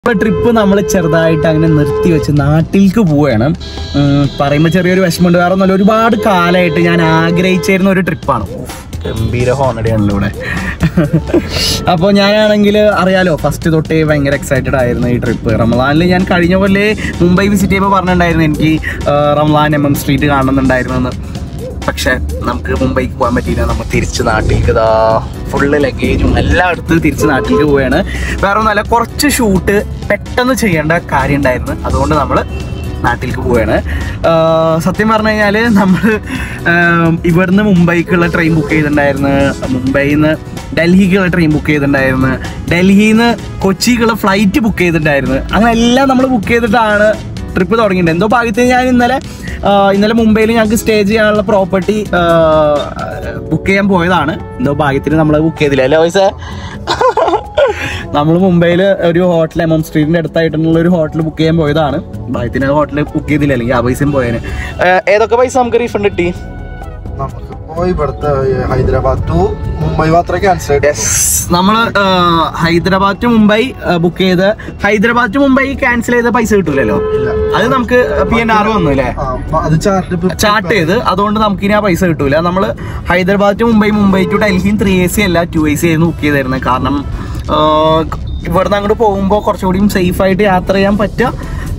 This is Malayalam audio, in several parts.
ഇപ്പൊ ട്രിപ്പ് നമ്മൾ ചെറുതായിട്ട് അങ്ങനെ നിർത്തി വെച്ച് നാട്ടിലേക്ക് പോവുകയാണ് ഉം, പറയുമ്പോൾ ചെറിയൊരു വിഷമമുണ്ട് വേറെ ഒന്നുമല്ല ഒരുപാട് കാലമായിട്ട് ഞാൻ ആഗ്രഹിച്ചിരുന്ന ഒരു ട്രിപ്പാണ് ഗംഭീര ഹോണടിയാണല്ലോ ഇവിടെ അപ്പോൾ ഞാനാണെങ്കിൽ അറിയാലോ ഫസ്റ്റ് തൊട്ടേ ഭയങ്കര എക്സൈറ്റഡ് ആയിരുന്നു ഈ ട്രിപ്പ് റംലാനിൽ ഞാൻ കഴിഞ്ഞ പോലെ മുംബൈ വിസിറ്റ് ചെയ്യുമ്പോൾ പറഞ്ഞിട്ടുണ്ടായിരുന്നു എനിക്ക് ആ, റംലാൻ എം എം സ്ട്രീറ്റ് കാണുന്നുണ്ടായിരുന്നു എന്ന് പക്ഷെ നമുക്ക് മുംബൈക്ക് പോകാൻ പറ്റിയില്ല നമ്മൾ തിരിച്ച് നാട്ടിലേക്ക് ഇതാ ഫുള്ള് ലഗേജും എല്ലാം എടുത്ത് തിരിച്ച് നാട്ടിലേക്ക് പോവുകയാണ് വേറെ ഒന്നുമല്ല കുറച്ച് ഷൂട്ട് പെട്ടെന്ന് ചെയ്യേണ്ട കാര്യം ഉണ്ടായിരുന്നു അതുകൊണ്ട് നമ്മൾ നാട്ടിലേക്ക് പോവുകയാണ് ആഹ് സത്യം പറഞ്ഞു കഴിഞ്ഞാൽ നമ്മൾ ഇവിടുന്ന് മുംബൈക്കുള്ള ട്രെയിൻ ബുക്ക് ചെയ്തിട്ടുണ്ടായിരുന്നു മുംബൈയിൽ നിന്ന് ഡൽഹിക്കുള്ള ട്രെയിൻ ബുക്ക് ചെയ്തിട്ടുണ്ടായിരുന്നു ഡൽഹിയിൽ നിന്ന് കൊച്ചിക്കുള്ള ഫ്ലൈറ്റ് ബുക്ക് ചെയ്തിട്ടുണ്ടായിരുന്നു അങ്ങനെ എല്ലാം നമ്മൾ ബുക്ക് ചെയ്തിട്ടാണ് ട്രിപ്പ് തുടങ്ങിയിട്ടുണ്ട് എന്തോ ഭാഗ്യത്തിന് ഞാൻ ഇന്നലെ ആ, ഇന്നലെ മുംബൈയിൽ ഞങ്ങൾക്ക് സ്റ്റേ ചെയ്യാനുള്ള പ്രോപ്പർട്ടി ബുക്ക് ചെയ്യാൻ പോയതാണ് എന്തോ ഭാഗ്യത്തിന് നമ്മൾ ബുക്ക് ചെയ്തില്ല അല്ലേ പൈസ നമ്മൾ മുംബൈയിൽ ഒരു ഹോട്ടൽ എം എം സ്ട്രീറ്റിന്റെ അടുത്തായിട്ടുള്ള ഒരു ഹോട്ടൽ ബുക്ക് ചെയ്യാൻ പോയതാണ് ഭാഗ്യത്തിന് ഹോട്ടൽ ബുക്ക് ചെയ്തില്ല അല്ലെങ്കിൽ ആ പൈസയും പോയേനെ ഏതൊക്കെ പൈസ നമുക്ക് റീഫണ്ട് കിട്ടി നമുക്കിപ്പോ ഇവിടുത്തെ ഹൈദരാബാദ് ടു മുംബൈ മാത്രമേ ക്യാൻസൽ നമ്മൾ ഹൈദരാബാദ് ടു മുംബൈ ബുക്ക് ചെയ്ത് ഹൈദരാബാദ് ടു മുംബൈ ക്യാൻസൽ ചെയ്ത പൈസ കിട്ടൂലല്ലോ അത് നമുക്ക് പി എൻ ആർ വന്നു അല്ലേ അത് ചാർട്ട് ചാർട്ട് ചെയ്ത് അതുകൊണ്ട് നമുക്ക് ഇനി ആ പൈസ കിട്ടൂല നമ്മൾ ഹൈദരാബാദ് ടു മുംബൈ മുംബൈ ടു ഡൽഹിയും ത്രീ എ സി അല്ല ടു എ സി ആയിരുന്നു ബുക്ക് ചെയ്തായിരുന്നത് കാരണം ആഹ്, ഇവിടുന്ന് അങ്ങോട്ട് പോകുമ്പോൾ കുറച്ചുകൂടിയും സേഫ് ആയിട്ട് യാത്ര ചെയ്യാൻ പറ്റുക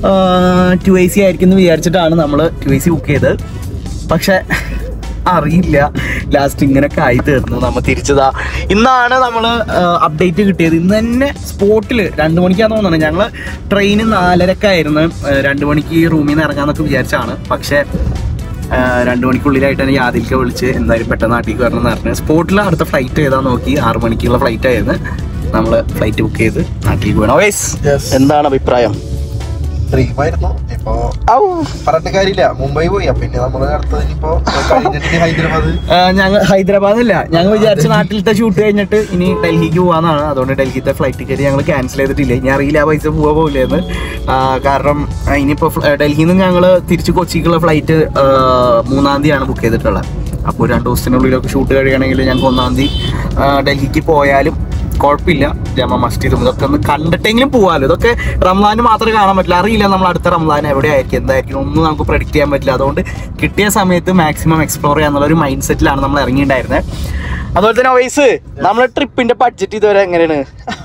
ടു എ സി ആയിരിക്കും എന്ന് വിചാരിച്ചിട്ടാണ് നമ്മൾ ടു എ സി ബുക്ക് ചെയ്തത് പക്ഷെ അറിയില്ല ലാസ്റ്റ് ഇങ്ങനെയൊക്കെ ആയി തീർന്നു നമ്മൾ തിരിച്ചതാ ഇന്നാണ് നമ്മൾ അപ്ഡേറ്റ് കിട്ടിയത് ഇന്ന് തന്നെ സ്പോട്ടിൽ രണ്ട് മണിക്കാന്ന് തോന്നുന്നത് ഞങ്ങൾ ട്രെയിൻ നാലരക്കായിരുന്നു രണ്ട് മണിക്ക് റൂമിൽ നിന്ന് ഇറങ്ങാന്നൊക്കെ വിചാരിച്ചാണ് പക്ഷേ ആ, രണ്ട് മണിക്കുള്ളിലായിട്ടാണ് യാതിൽക്ക വിളിച്ച് എന്തായാലും പെട്ടെന്ന് നാട്ടിലേക്ക് വരണം എന്ന് പറഞ്ഞു സ്പോട്ടിൽ അടുത്ത ഫ്ലൈറ്റ് ഏതാ നോക്കി ആറ് മണിക്കുള്ള ഫ്ലൈറ്റ് ആയിരുന്നു നമ്മൾ ഫ്ലൈറ്റ് ബുക്ക് ചെയ്ത് നാട്ടിലേക്ക് പോകണം വയസ് Yes. എന്താണ് അഭിപ്രായം ഡ്രീമായിരുന്നു ഇപ്പൊ പറഞ്ഞിട്ട് കാര്യമില്ല മുംബൈ പോയി അപ്പൊ പിന്നെ നമ്മള് അടുത്തത് ഇനിയിപ്പോ കഴിഞ്ഞിട്ട് ഹൈദരാബാദ് ഞങ്ങൾ ഹൈദരാബാദില്ല ഞങ്ങൾ വിചാരിച്ച നാട്ടിലത്തെ ഷൂട്ട് കഴിഞ്ഞിട്ട് ഇനി ഡൽഹിക്ക് പോകാന്നാണ് അതുകൊണ്ട് ഡൽഹിത്തെ ഫ്ലൈറ്റ് ടിക്കറ്റ് ഞങ്ങൾ ക്യാൻസൽ ചെയ്തിട്ടില്ല ഇനി അറിയില്ല ആ പൈസ പോവാ പോകില്ലെന്ന് കാരണം ആ, ഇനിയിപ്പോ ഫ്ല- ഡൽഹിയിൽ നിന്ന് ഞങ്ങൾ തിരിച്ച് കൊച്ചിക്കുള്ള ഫ്ലൈറ്റ് മൂന്നാം തീയതിയാണ് ബുക്ക് ചെയ്തിട്ടുള്ളത് അപ്പോൾ രണ്ട് ദിവസത്തിനുള്ളിലൊക്കെ ഷൂട്ട് കഴിയുകയാണെങ്കിൽ ഞങ്ങൾക്ക് ഒന്നാം തീയതി ആ, ഡൽഹിക്ക് പോയാലും കുഴപ്പമില്ല ജമ മസ്ജിദും ഇതൊക്കെ ഒന്ന് കണ്ടിട്ടെങ്കിലും പോവാലോ ഇതൊക്കെ റംലാന് മാത്രമേ കാണാൻ പറ്റില്ല അറിയില്ല നമ്മൾ അടുത്ത റംലാൻ എവിടെയായിരിക്കും എന്തായിരിക്കും ഒന്നും നമുക്ക് പ്രഡിക്റ്റ് ചെയ്യാൻ പറ്റില്ല അതുകൊണ്ട് കിട്ടിയ സമയത്ത് മാക്സിമം എക്സ്പ്ലോർ ചെയ്യാന്നുള്ള ഒരു മൈൻഡ് സെറ്റിലാണ് നമ്മൾ ഇറങ്ങിയിട്ടുണ്ടായിരുന്നത് അതുപോലെ തന്നെ വയസ്സ് നമ്മളെ ട്രിപ്പിന്റെ ബഡ്ജറ്റ് ഇതുവരെ എങ്ങനെയാണ്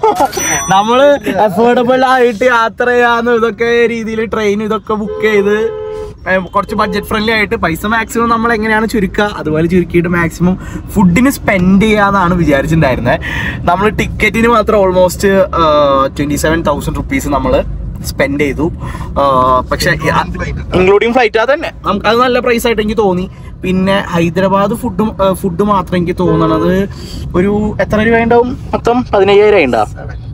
നമ്മള് അഫോർഡബിൾ ആയിട്ട് യാത്ര ചെയ്യാന്ന് ഇതൊക്കെ രീതിയിൽ ട്രെയിൻ ഇതൊക്കെ ബുക്ക് ചെയ്ത് ഏഹ് കുറച്ച് ബഡ്ജറ്റ് ഫ്രണ്ട്ലി ആയിട്ട് പൈസ മാക്സിമം നമ്മൾ എങ്ങനെയാണ് ചുരുക്കുക അതുപോലെ ചുരുക്കിയിട്ട് മാക്സിമം ഫുഡിന് സ്പെൻഡ് ചെയ്യാന്നാണ് വിചാരിച്ചിട്ടുണ്ടായിരുന്നത് നമ്മൾ ടിക്കറ്റിന് മാത്രം almost twenty seven thousand rupees നമ്മൾ സ്പെൻഡ് ചെയ്തു ആഹ് പക്ഷെ ഇൻക്ലൂഡിങ് ഫ്ലൈറ്റ് അത് തന്നെ നമുക്ക് അത് നല്ല പ്രൈസ് ആയിട്ട് എനിക്ക് തോന്നി പിന്നെ ഹൈദരാബാദ് ഫുഡും ഫുഡ് മാത്രം എനിക്ക് തോന്നണത് ഒരു എത്ര രൂപ ഉണ്ടാവും മൊത്തം പതിനയ്യായിരം ഉണ്ടാവും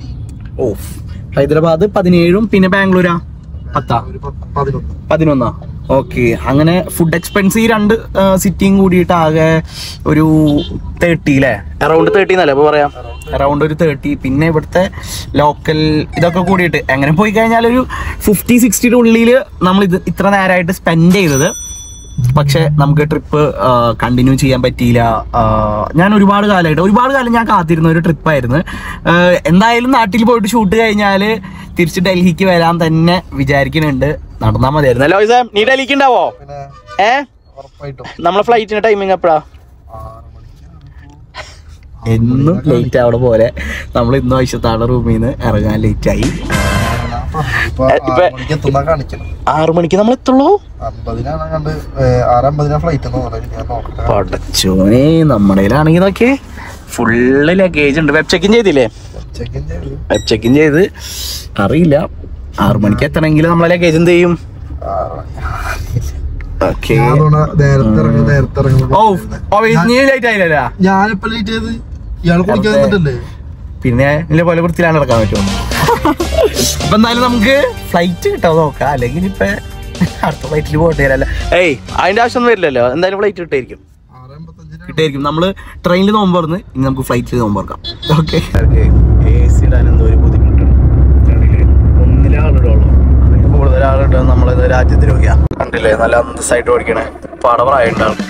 ഓ ഹൈദരാബാദ് പതിനേഴും പിന്നെ ബാംഗ്ലൂരാ പത്താ ഒരു പത്ത് പതിനൊന്ന് പതിനൊന്നാ ഓക്കെ അങ്ങനെ ഫുഡ് എക്സ്പെൻസ് ഈ രണ്ട് സിറ്റിയും കൂടിയിട്ട് ആകെ ഒരു തേർട്ടി അല്ലേ അറൗണ്ട് തേർട്ടി എന്നല്ലേ അപ്പൊ പറയാം അറൗണ്ട് ഒരു തേർട്ടി പിന്നെ ഇവിടുത്തെ ലോക്കൽ ഇതൊക്കെ കൂടിയിട്ട് എങ്ങനെ പോയി കഴിഞ്ഞാൽ ഒരു ഫിഫ്റ്റി സിക്സ്റ്റിയുടെ ഉള്ളിൽ നമ്മൾ ഇത് ഇത്ര നേരമായിട്ട് സ്പെൻഡ് ചെയ്തത് പക്ഷെ നമുക്ക് ട്രിപ്പ് കണ്ടിന്യൂ ചെയ്യാൻ പറ്റിയില്ല ആ, ഞാൻ ഒരുപാട് കാലമായിട്ട് ഒരുപാട് കാലം ഞാൻ കാത്തിരുന്ന ഒരു ട്രിപ്പായിരുന്നു എന്തായാലും നാട്ടിൽ പോയിട്ട് ഷൂട്ട് കഴിഞ്ഞാൽ തിരിച്ച് ഡൽഹിക്ക് വരാൻ തന്നെ വിചാരിക്കുന്നുണ്ട് നടന്നാൽ മതിയായിരുന്നു അല്ലോ സാം നീ ഡൽഹിക്ക് ഉണ്ടാവോ പിന്നെ ഏ ഉറപ്പായിട്ടും നമ്മളെ ഫ്ലൈറ്റിന്റെ ടൈമിങ് എപ്പോഴാ ആറ് മണിക്കാണ് എന്നും ലേറ്റ് അവിടെ പോലെ നമ്മൾ ഇന്നും ആവശ്യത്താണ് റൂമിൽ നിന്ന് ഇറങ്ങാൻ ലേറ്റ് ആയി ഇപ്പൊ ഏ, ആറ് ഇപ്പൊ- മണിക്ക് എത്തുന്ന കാണിക്കണം ആറു മണിക്ക് നമ്മൾ എത്തുള്ളൂ അമ്പതിനാണ് കണ്ട് ആറ് അമ്പതിനാ ഫ്ലൈറ്റ് എന്ന് തോന്നുന്നത് ഞാൻ നോക്കട്ടെ പടച്ചോനെ നമ്മുടെ കയ്യിലാണെങ്കിൽ നോക്കിയേ ഫുള്ള് ലഗേജ് ഉണ്ട് വെബ് ചെക്കിൻ ചെയ്തില്ലേ ചെക്ക് ഇൻ ചെയ്തു വെബ് ചെക്കിൻ ചെയ്ത് അറിയില്ല ആറു മണിക്ക് എത്തണമെങ്കിൽ നമ്മളെ ലഗേജ് എന്ത് ചെയ്യും ആറ് മണി ഓക്കെ ഞാൻ അതുകൊണ്ട് നേരത്തെ ഇറങ്ങും നേരത്തെ ഇറങ്ങും ഓ ഓ, നീ ലേറ്റ് ആയില്ല ഞാനിപ്പോ ലേറ്റ് ചെയ്ത് ഇയാൾ കുടിക്കാൻ വന്നിട്ടല്ലേ പിന്നെ ഇതിലെ പോലെ വൃത്തിയിലാണ് നടക്കാൻ പറ്റുമോ അപ്പൊ എന്തായാലും നമുക്ക് ഫ്ലൈറ്റ് കിട്ടാതെ നോക്കാം അല്ലെങ്കിൽ ഇപ്പൊ അടുത്ത ഫ്ലൈറ്റിൽ പോകേണ്ടി വരല്ല ഏയ് അതിന്റെ ആവശ്യമൊന്നും വരില്ലല്ലോ എന്തായാലും ഫ്ലൈറ്റ് കിട്ടായിരിക്കും ആറ് എൺപത്തഞ്ചിന് കിട്ടായിരിക്കും നമ്മള് ട്രെയിനിൽ നോമ്പ് തുറന്ന് ഇനി നമുക്ക് ഫ്ലൈറ്റിൽ നോമ്പ് തുറക്കാം ഓക്കെ എ സി ഇടാൻ എന്തോ ഒരു ബുദ്ധിമുട്ടുണ്ട് ഒന്നിലെ ആളിടുള്ളൂ അതിന് കൂടുതൽ ആളിട്ട് നമ്മളിത് രാജ്യദ്രോഹിയാ കണ്ടില്ലേ നല്ല അന്തസ്സായിട്ട് ഓടിക്കണേ പടവറായിട്ട് ആൾക്ക്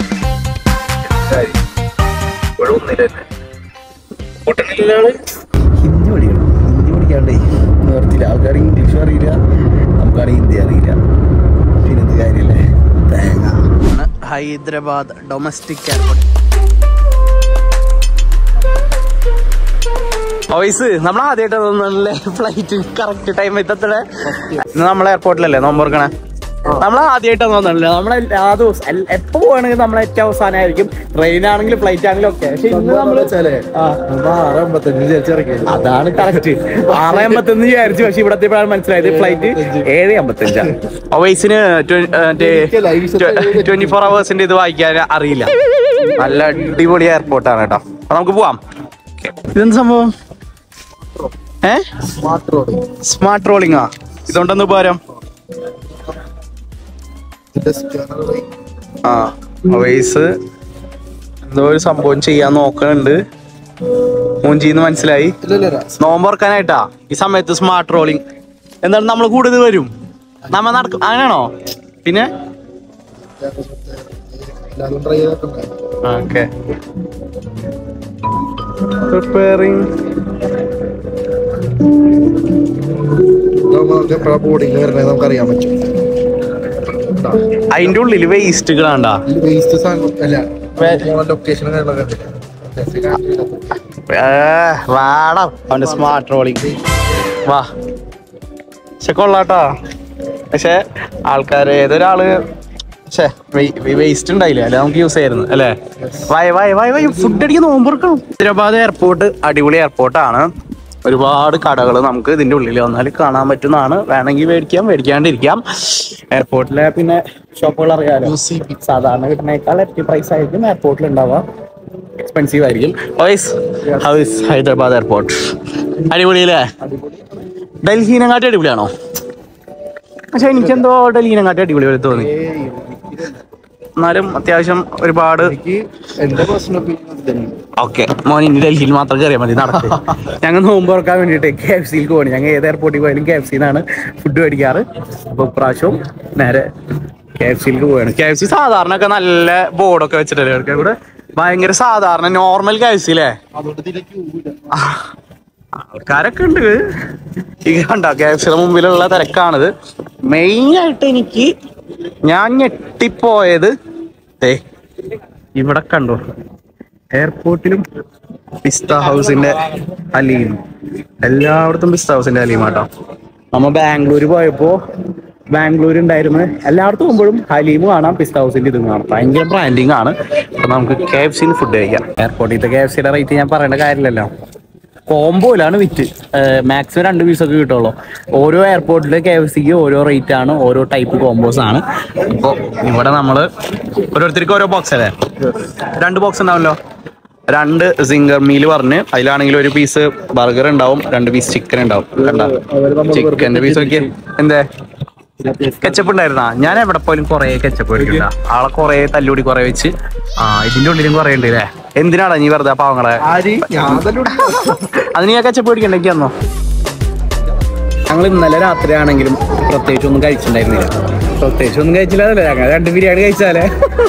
ഇപ്പോഴും ഒന്നില്ലല്ലേ പൊട്ടണില്ല ആള് ഹിന്ദി പഠിക്കണം ഹിന്ദി പഠിക്കാണ്ടേ നിവർത്തില്ല ആൾക്കാർക്ക് ഇംഗ്ലീഷും അറിയില്ല നമുക്കാണെങ്കിൽ ഹിന്ദി അറിയില്ല പിന്നെ എന്ത് കാര്യല്ലേ തേങ്ങ ഹൈദരാബാദ് ഡൊമസ്റ്റിക് എയർപോർട്ട് വോയിസ് നമ്മൾ ആദ്യമായിട്ട് തോന്നുന്നല്ലേ ഫ്ലൈറ്റ് കറക്റ്റ് ടൈം എത്തത്തേ ഇന്ന് നമ്മളെ എയർപോർട്ടിലല്ലേ നോമ്പറക്കണേ നമ്മൾ ആദ്യമായിട്ട് തോന്നുന്നില്ല നമ്മളെ ആ ദിവസം എൽ- എപ്പോ പോവാണെങ്കിൽ നമ്മളെ ഏറ്റവും അവസാനമായിരിക്കും ട്രെയിൻ ആണെങ്കിലും ഫ്ലൈറ്റ് ആണെങ്കിലും ഒക്കെ പക്ഷെ ഇന്ന് നമ്മള് ആ ആറ് അമ്പത്തഞ്ച് വിചാരിച്ചിറങ്ങിയത് അതാണ് കറക്റ്റ് ആറ് എൺപത്തൊന്ന് വിചാരിച്ചു പക്ഷെ ഇവിടെ എത്തിയപ്പോഴാണ് മനസ്സിലായത് ഫ്ലൈറ്റ് ഏഴ് എൺപത്തഞ്ചാണ് വയസ്സിന് ട്വന്റി ഫോർ അവേഴ്സിന്റെ ഇത് വായിക്കാൻ അറിയില്ല നല്ല അടിപൊളി എയർപോർട്ടാണ് കേട്ടോ അപ്പൊ നമുക്ക് പോവാം ഇതെന്ത് സംഭവം ഏ സ്മാർട്ട് റോഡ് സ്മാർട്ട് റോളിംഗ് ആ ഇതുകൊണ്ടൊന്ന് ഉപകാരം ഇതിന്റെ സ്കാനർ ആ വയസ്സ് എന്തോ ഒരു സംഭവം ചെയ്യാൻ നോക്കണുണ്ട് മൂഞ്ചിന്ന് മനസ്സിലായി ഇല്ലല്ല നോമ്പറക്കാനായിട്ടാ ഈ സമയത്ത് സ്മാർട്ട് റോളിംഗ് എന്താണ് നമ്മൾ കൂടുതൽ വരും നമ്മ നടക്കും അങ്ങനെയാണോ പിന്നെ എല്ലാവരും ട്രൈ ചെയ്തിട്ടുണ്ട് ഓക്കെ പ്രിപ്പയറിംഗ് ഇതാവുമ്പോ നമുക്ക് എപ്പോഴാ ബോർഡിങ് വരുന്നത് നമുക്ക് അറിയാൻ പറ്റും അതിന്റെ ഉള്ളിൽ വേസ്റ്റുകളാണ്ടാ വേസ്റ്റ് സാധനം അല്ല വേ- ലൊക്കേഷൻ വാടാ അവന്റെ സ്മാർട്ട് റോളിംഗ് വാ പക്ഷെ കൊള്ളാട്ടാ പക്ഷെ ആൾക്കാര് ഏതൊരാള് പക്ഷേ വേസ്റ്റ് ഉണ്ടായില്ലേ അല്ലെ നമുക്ക് യൂസ് ചെയ്യായിരുന്നു അല്ലേ വായ വായ വായ വായ ഫുഡ് അടിക്കാൻ നോമ്പറക്കണം ഹൈദരാബാദ് എയർപോർട്ട് അടിപൊളി എയർപോർട്ടാണ് ഒരുപാട് കടകൾ നമുക്ക് ഇതിന്റെ ഉള്ളിൽ വന്നാൽ കാണാൻ പറ്റുന്നതാണ് വേണമെങ്കിൽ മേടിക്കാം മേടിക്കാണ്ടിരിക്കാം എയർപോർട്ടിലെ പിന്നെ ഷോപ്പുകൾ അറിയാലോ സാധാരണ കിട്ടുന്നേക്കാൾ എരട്ടി പ്രൈസ് ആയിരിക്കും എയർപോർട്ടിൽ ഉണ്ടാവുക എക്സ്പെൻസീവ് ആയിരിക്കും wise how is Hyderabad airport അടിപൊളിയല്ലേ ഡൽഹിനെക്കാട്ടി അടിപൊളിയാണോ പക്ഷെ എനിക്കെന്തോ ഡൽഹിനെക്കാട്ടി അടിപൊളി പോലെ തോന്നി എന്നാലും അത്യാവശ്യം ഒരുപാട് എനിക്ക് എന്റെ പേഴ്സണൽ ഒപ്പീനിയൻ ഓക്കെ മോൻ ഇനി ഡൽഹിയിൽ മാത്രം കയറിയാൽ മതി നടക്കും ഞങ്ങൾ നോമ്പ് തുറക്കാൻ വേണ്ടിയിട്ട് കെ എഫ് സിയിൽ പോകണം ഞങ്ങൾ ഏത് എയർപോർട്ടിൽ പോയാലും കെ എഫ് സിന്നാണ് ഫുഡ് മേടിക്കാറ് അപ്പോൾ ഇപ്രാവശ്യവും നേരെ കെ എഫ് സിയിലേക്ക് പോവാണ് കെ എഫ് സി സാധാരണ ഒക്കെ നല്ല ബോർഡൊക്കെ വെച്ചിട്ടല്ലേ എടുക്കുക ഇവിടെ ഭയങ്കര സാധാരണ നോർമൽ കെ എഫ് സി അല്ലേ അതുകൊണ്ട് ഇതിലേക്ക് പോവില്ല ആൾക്കാരൊക്കെ ഉണ്ട് ഈ കണ്ട കെ എഫ് സിയുടെ മുമ്പിലുള്ള തിരക്കാണിത് മെയിൻ ആയിട്ട് എനിക്ക് ഞാൻ ഞെട്ടിപ്പോയത് ദേ ഇവിടെ കണ്ടു എയർപോർട്ടിലും പിസ്ത ഹൗസിന്റെ അലീം എല്ലായിടത്തും പിസ്ത ഹൗസിന്റെ അലീമാട്ടോ നമ്മ ബാംഗ്ലൂർ പോയപ്പോ ബാംഗ്ലൂർ ഉണ്ടായിരുന്നു എല്ലായിടത്തും പോകുമ്പോഴും ഹലീം കാണാം പിസ്ത ഹൗസിന്റെ ഇതും കാണാം ഭയങ്കര ബ്രാൻഡിങ് ആണ് അപ്പൊ നമുക്ക് കെ എഫ് സിന്ന് ഫുഡ് കഴിക്കാം എയർപോർട്ടിലത്തെ കെ എഫ് സിയുടെ റേറ്റ് ഞാൻ പറയേണ്ട കാര്യമില്ലല്ലോ കോംബോയിലാണ് വിറ്റ് മാക്സിമം രണ്ട് പീസൊക്കെ കിട്ടുള്ളൂ ഓരോ എയർപോർട്ടിലെ കെ എഫ് സിക്ക് ഓരോ റേറ്റ് ആണ് ഓരോ ടൈപ്പ് കോംബോസ് ആണ് അപ്പോൾ ഇവിടെ നമ്മൾ ഓരോരുത്തർക്ക് ഓരോ ബോക്സ് അല്ലേ രണ്ട് ബോക്സ് ഉണ്ടാവല്ലോ രണ്ട് സിംഗർ മീൽ പറഞ്ഞ് അതിലാണെങ്കിൽ ഒരു പീസ് ബർഗർ ഉണ്ടാവും രണ്ട് പീസ് ചിക്കൻ ഉണ്ടാവും കണ്ട ചിക്കന്റെ പീസ് നോക്കിയേ എന്തേ കെച്ചപ്പ് ഉണ്ടായിരുന്നാ ഞാൻ എവിടെ പോലും കൊറേ കെച്ചപ്പ് മേടിക്കണ്ട ആളെ കൊറേ തല്ലുകൂടി കൊറേ വെച്ച് ആ ഇതിന്റെ ഉള്ളിലും കൊറേ ഉണ്ട് അല്ലേ എന്തിനാടാ നീ വെറുതെ പാവങ്ങളെ ആര് ഞാൻ തന്നെ അത് നീ ആ കച്ചപ്പ് മേടിക്കണ്ടെങ്കിൽ അന്നോ ഞങ്ങൾ ഇന്നലെ രാത്രി ആണെങ്കിലും പ്രത്യേകിച്ച് ഒന്നും കഴിച്ചിട്ടുണ്ടായിരുന്നില്ല പ്രത്യേകിച്ച് ഒന്നും കഴിച്ചില്ല ഞങ്ങൾ രണ്ട് ബിരിയാണി കഴിച്ചാലേ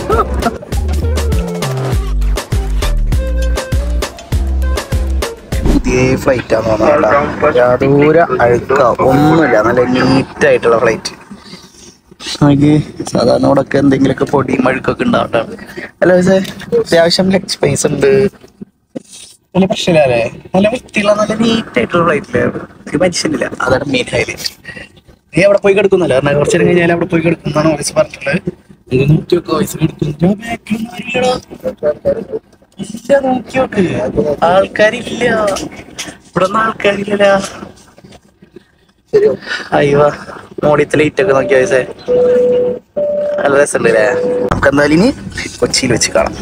പുതിയ ഫ്ലൈറ്റ് ആണെന്ന് തോന്നുന്നു യാതൊരു അഴുക്ക ഒന്നുമില്ല നല്ല നീറ്റ് ആയിട്ടുള്ള ഫ്ലൈറ്റ് നമുക്ക് സാധാരണ ഇവിടെ ഒക്കെ എന്തെങ്കിലുമൊക്കെ പൊടിയും അഴുക്കൊക്കെ ഉണ്ടാവട്ടാണ് അല്ല പക്ഷേ അത്യാവശ്യം ലെഗ് സ്പേസ് ഉണ്ട് നല്ല പ്രശ്നമില്ലേ നല്ല വൃത്തിയുള്ള നല്ല നീറ്റ് ആയിട്ടുള്ള ഫ്ലൈറ്റില്ലേ ഒരു മനുഷ്യനില്ല അതാണ് മെയിൻ ഹൈലൈറ്റ് നീ അവിടെ പോയി കിടക്കുന്നില്ല കാരണം കുറച്ചു നേരം കഴിഞ്ഞാൽ അവിടെ പോയി കിടക്കുന്നതാണ് വോയിസ് പറഞ്ഞിട്ടുള്ളത് ഇത് നോക്കി നോക്ക് വോയിസ് കിടക്കുന്നു ഇല്ല നോക്കി നോക്ക് ആൾക്കാരില്ല ഇവിടെ ഒന്നും ആൾക്കാരില്ല അയ്യോ മോഡിത്തെ ലൈറ്റ് ഒക്കെ നോക്കിയ വയസ്സേ നല്ല രസമുണ്ടല്ലേ നമുക്ക് എന്തായാലും ഇനി കൊച്ചിയിൽ വെച്ച് കാണാം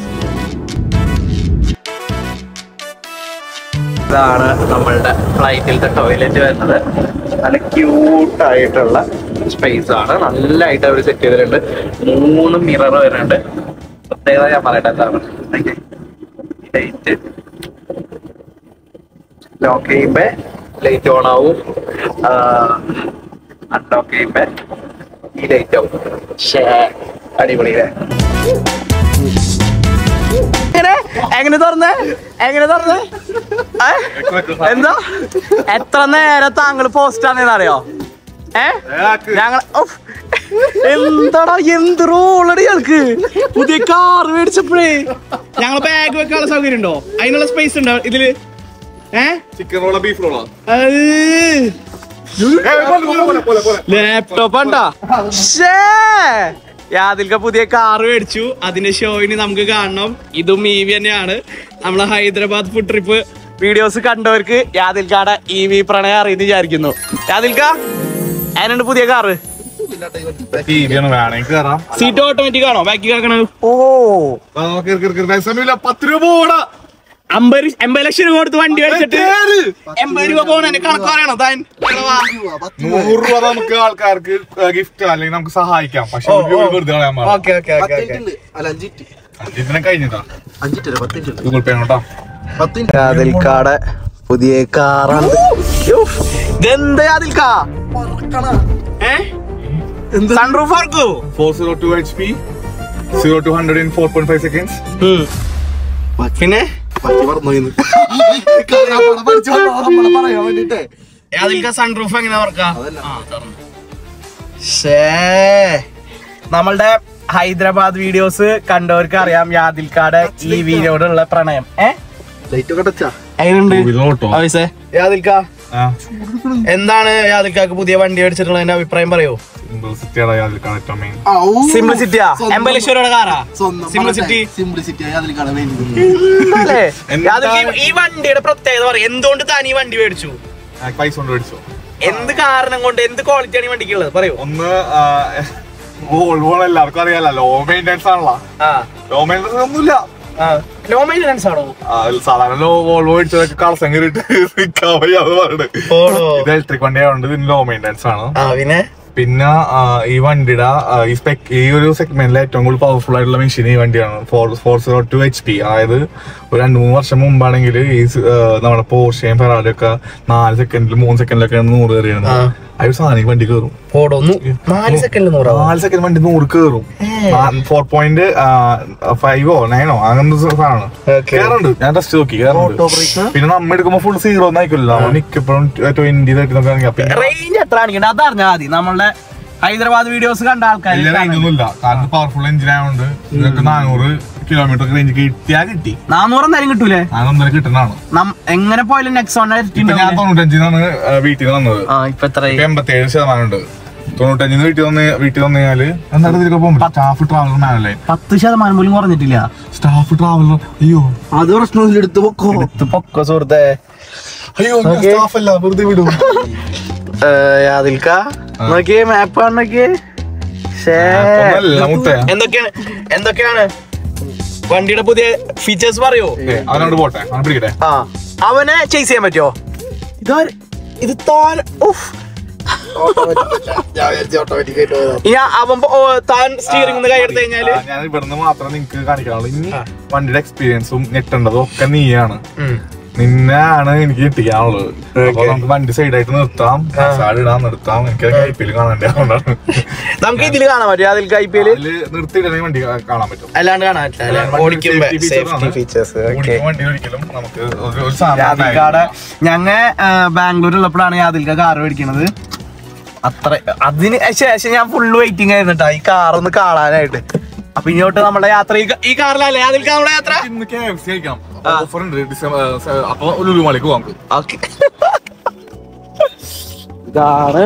ഇതാണ് നമ്മളുടെ ഫ്ലൈറ്റിലത്തെ ടോയ്ലറ്റ് വരുന്നത് നല്ല ക്യൂട്ട് ആയിട്ടുള്ള സ്പേസ് ആണ് നല്ലതായിട്ട് അവർ സെറ്റ് ചെയ്തിട്ടുണ്ട് മൂന്ന് മിറർ വരുന്നുണ്ട് പ്രത്യേകത ഞാൻ പറയട്ടെ എന്താണ് ലൈറ്റ് ലോക്ക് ചെയ്യുമ്പോ ലൈറ്റ് ഓൺ ആവും അൺലോക്ക് ചെയ്യുമ്പോ ഈ ലൈറ്റ് ആവും ഷേ അടിപൊളിയില്ലേ എങ്ങനെ എങ്ങനെ തുറന്നേ എങ്ങനെ തുറന്നേ എന്താ എത്ര നേരം താങ്കൾ പോസ്റ്റ് ആണെന്ന് അറിയോ ഏ ഞങ്ങൾ ഉഫ്. എന്താടാ എന്ത് റോളടി ഞങ്ങൾക്ക് പുതിയ കാർ മേടിച്ചപ്പോഴേ ഞങ്ങൾ ബാഗ് വെക്കാനുള്ള സൗകര്യം ഉണ്ടോ അതിനുള്ള സ്പേസ് ഉണ്ടോ ഇതില് ഏ ചിക്കൻ റോളാ ബീഫ് റോളാ ലാപ്ടോപ്പ് ഉണ്ടാ യാതിൽക്ക പുതിയ കാർ മേടിച്ചു അതിന്റെ ഷോയിന് നമുക്ക് കാണണം ഇതും ഇ വി തന്നെയാണ് നമ്മളെ ഹൈദരാബാദ് ഫുഡ് ട്രിപ്പ് വീഡിയോസ് കണ്ടവർക്ക് യാതിൽക്കാടെ ഇ വി പ്രണയം അറിയുന്ന വിചാരിക്കുന്നു യാതിൽക്ക അതിനുണ്ട് പുതിയ കാറ് ടി വി ആണ് വേണമെങ്കിൽ കയറാം സീറ്റ് ഓട്ടോമാറ്റിക് ആണോ ബാക്കി കേൾക്കണത് ഓ ആ, കേറ്, കേറ്, കേറ്. സമയമില്ല പത്ത് രൂപ പോടാ അമ്പത് എൺപത് ലക്ഷം രൂപ കൊടുത്ത് വണ്ടി മേടിച്ചിട്ട് എൺപത് രൂപ പോകണ കണക്ക് പറയണോ താൻ ഇവിടെ വാ. നൂറ് രൂപ നമുക്ക് ആൾക്കാർക്ക് ഗിഫ്റ്റ് അല്ലെങ്കിൽ നമുക്ക് സഹായിക്കാം പക്ഷെ ഓ, ഒരു രൂപ ഓ. വെറുതെ കളയാൻ പാടില്ല. ഓക്കെ ഓക്കെ ഓക്കെ ഓക്കെ പത്തിൻ്റെ അല്ല അഞ്ചിറ്റ് ഇതിനെ കഴിഞ്ഞിട്ടാ അഞ്ചിറ്റല്ല പത്തിൻ്റെ ഗൂഗിൾ പേ കേട്ടോ പത്തിൻ്റെ യാതിൽക്കാടെ പുതിയ കാറാണ് ഇതെന്താ യാതിൽക്കാ സൺറൂഫ് ആർക്കോ four zero two H P zero to hundred in four point five seconds പിന്നെ പറ്റി പറഞ്ഞു ഇന്ന്. പഠിച്ചു വന്നതാ നമ്മളെ പറയാൻ വേണ്ടിട്ടേ യാതിൽക്ക സൺറൂഫ് എങ്ങനെ വർക്കാ അതല്ല. ഷേ നമ്മളുടെ ഹൈദരാബാദ് വീഡിയോസ് കണ്ടവർക്ക് അറിയാം യാദിൽക്കാടെ ഈ വീഡിയോടുള്ള പ്രണയം ഏ ലൈറ്റ് ഒക്കെ ടച്ചാ എങ്ങനെയുണ്ട് ഓട്ടോ ആവശ്യേ യാദിൽക്ക ആ എന്താണ് യാദിൽക്കാക്ക് പുതിയ വണ്ടി മേടിച്ചിട്ടുള്ളതിന്റെ അഭിപ്രായം പറയോ സിറ്റിയുടെ ഏറ്റവും മെയിൻ സിംപ്ലിസിറ്റിയാ സ്വന്തം- എൺപത് ലക്ഷം രൂപയുടെ കാറാ സ്വന്തം സിംപ്ലിസിറ്റി സിംപ്ലിസിറ്റി അതിൽ കാണാൻ വേണ്ടി അല്ലേ എന്താ- യാദിൽക്ക് ഈ വണ്ടിയുടെ പ്രത്യേകത പറയും എന്തുകൊണ്ട് താൻ ഈ വണ്ടി മേടിച്ചു പൈസ കൊണ്ട് മേടിച്ചു എന്ത് കാരണം കൊണ്ട് എന്ത് ക്വാളിറ്റിയാണ് ഈ വണ്ടിക്കുള്ളത് പറയൂ ഒന്ന് വോൾവോ എല്ലാവർക്കും അറിയാലോ ലോ മെയിൻ്റെനൻസ് ആണല്ലോ ആ ലോ മെയിൻ്റെനൻസ് ഒന്നുമില്ല ലോ മെയിൻ്റെനൻസ് ആണോ ആ, സാധാരണ ലോ വോൾവോ മേടിച്ചതൊക്കെ കളസം കയറിയിട്ട് നിൽക്കാൻ വയ്യാതെ പറഞ്ഞിട്ട് ഇത് ഇലക്ട്രിക് വണ്ടി ആയതുകൊണ്ട് ഇതിന് ലോ മെയിൻ്റെനൻസ് ആണ് ആ പിന്നെ പിന്നെ ആ, ഈ വണ്ടിയുടെ ആ, ഈ സ്പെക് ഈ ഒരു സെഗ്മെന്റിൽ ഏറ്റവും കൂടുതൽ പവർഫുൾ ആയിട്ടുള്ള മെഷീൻ ഈ വണ്ടിയാണ് four four zero two H P അതായത് ഒരു രണ്ട് മൂന്ന് വർഷം മുമ്പാണെങ്കിൽ ഈ സ്- ആ, നമ്മുടെ പോർഷയും ഫെറാറിയും ഒക്കെ നാല് സെക്കൻഡിൽ മൂന്ന് സെക്കൻഡിലൊക്കെ നൂറ് കയറിയാണ് ആ. ആ ഒരു സാധനം ഈ വണ്ടി കയറും ഓടൊന്നു നാല് സെക്കൻഡിൽ നൂറാവും നാല് സെക്കൻഡ് വണ്ടി നൂറ് കയറും ഫോർ പോയിന്റ് ഫൈവോ നയനോ അങ്ങനത്തെ സാധനമാണ് Okay. കയറുണ്ട് ഞാൻ ടെസ്റ്റ് നോക്കി കയറുണ്ട് Auto brake ആ? പിന്നെ നമ്മ എടുക്കുമ്പോ ഫുൾ സീറോ ഒന്നും ആയിക്കില്ല നമ്മൾ മിക്കപ്പോഴും ട്വന്റി തേർട്ടി നോക്കി ഇറങ്ങിയ പിന്നെ റേഞ്ച് എത്ര കാണിക്കണ്ട അതറിഞ്ഞാൽ മതി നമ്മളുടെ ഹൈദരാബാദ് വീഡിയോസ് കണ്ട ആൾക്കാർ വലിയ റേഞ്ച് ഒന്നുമില്ല കാരണം പവർഫുൾ എഞ്ചിൻ ആയതുകൊണ്ട് ഇതൊക്കെ നാനൂറ് കിലോമീറ്റർ റേഞ്ച് കിട്ടിയാ കിട്ടി നാനൂറ് എന്തായാലും കിട്ടൂലേ നാനൊന്നര കിട്ടുന്നതാണ് നം- എങ്ങനെ പോയാലും നെക്സോൺ ഇപ്പൊ ഞാൻ തൊണ്ണൂറ്റഞ്ചിനാണ് വീട്ടിൽ നിന്ന് വന്നത് ആ ഇപ്പൊ എത്ര ഇപ്പൊ എൺപത്തേഴ് ശതമാനം ഉണ്ട് തൊണ്ണൂറ്റഞ്ചിന് വീട്ടിൽ വന്ന് വീട്ടിൽ വന്നു കഴിഞ്ഞാല് എന്താണ് ഇതിലൊക്കെ പോകുമ്പോൾ സ്റ്റാഫ് ട്രാവലർ മാനല്ലേ പത്ത് ശതമാനം പോലും കുറഞ്ഞിട്ടില്ല സ്റ്റാഫ് ട്രാവലർ അയ്യോ അത് പ്രശ്നമില്ല എടുത്ത് പൊക്കോ ഇത് പൊക്ക സുഹൃത്തെ അയ്യോ സ്റ്റാഫ് അല്ല വെറുതെ വിടും അതിൽക്ക നോക്കിയേ മാപ്പ് നോക്കിയേ ശ്ശേ. അല്ല മുത്തേ എന്തൊക്കെയാണ് എന്തൊക്കെയാണ് വണ്ടിയുടെ പുതിയ ഫീച്ചേഴ്സ് പറയോ ഏ, അവനോട് പോട്ടെ അവനെ പിടിക്കട്ടെ ആ അവനെ ചേസ് ചെയ്യാൻ പറ്റുമോ ഇതാര് ഇത് താൻ ഉഫ് ഓട്ടോമാറ്റിക് ആയിട്ട് പോയതാ. ഇനി അവൻ പോ- ഓ, താൻ സ്റ്റിയറിംഗ് ഒന്ന് കൈയെടുത്ത് കഴിഞ്ഞാല് ആ, ഞാൻ ഇവിടുന്ന് മാത്രം നിങ്ങക്ക് കാണിക്കാനുള്ളൂ ഇനി വണ്ടിയുടെ എക്സ്പീരിയൻസും ഞെട്ടേണ്ടതും ഒക്കെ നീയാണ് ഉം. നിന്നെയാണ് എനിക്ക് കിട്ടിക്കാനുള്ളത് അപ്പൊ നമുക്ക് വണ്ടി സൈഡായിട്ട് നിർത്താം മസാല ഇടാൻ നിർത്താം എനിക്ക് കൈപ്പിൽ കാണണ്ടേ അതുകൊണ്ടാണ് നമുക്ക് ഇതില് കാണാൻ പറ്റും അതിൽ ഐ പി എല് അതില് നിർത്തിയിട്ടാണെങ്കിൽ വണ്ടി കാ- കാണാൻ പറ്റും അല്ലാണ്ട് കാണാൻ പറ്റില്ല അല്ലേ? വണ്ടി ഓടിക്കുമ്പോ safety feature സേഫ്റ്റി ആണ്. ഫീച്ചേഴ്സ് ഓക്കെ ഓടിക്കുമ്പോ വണ്ടി ഒരിക്കലും നമുക്ക് ഒരു- ഒരു സാധനം യാതിൽക്കാട് ഞങ്ങ ബാംഗ്ലൂർ ഉള്ളപ്പോഴാണ് യാതിൽക്ക കാർ മേടിക്കണത് അത്ര അതിന് ശേഷം ഞാൻ ഫുള്ള് വെയിറ്റിംഗ് ആയിരുന്നു കേട്ടോ ഈ കാർ ഒന്ന് കാണാനായിട്ട് അപ്പൊ ഇങ്ങോട്ട് നമ്മുടെ യാത്ര ഈ- ഈ കാറിലല്ലേ യാതിൽക്ക നമ്മുടെ യാത്ര ഇന്ന് കെ എഫ് സി കഴിക്കാം ഓഫർ ഉണ്ട് ഡിസംബർ അപ്പൊ ലുലുമാളിക്ക് പോകാം നമുക്ക് ഓക്കെ ഇതാണ്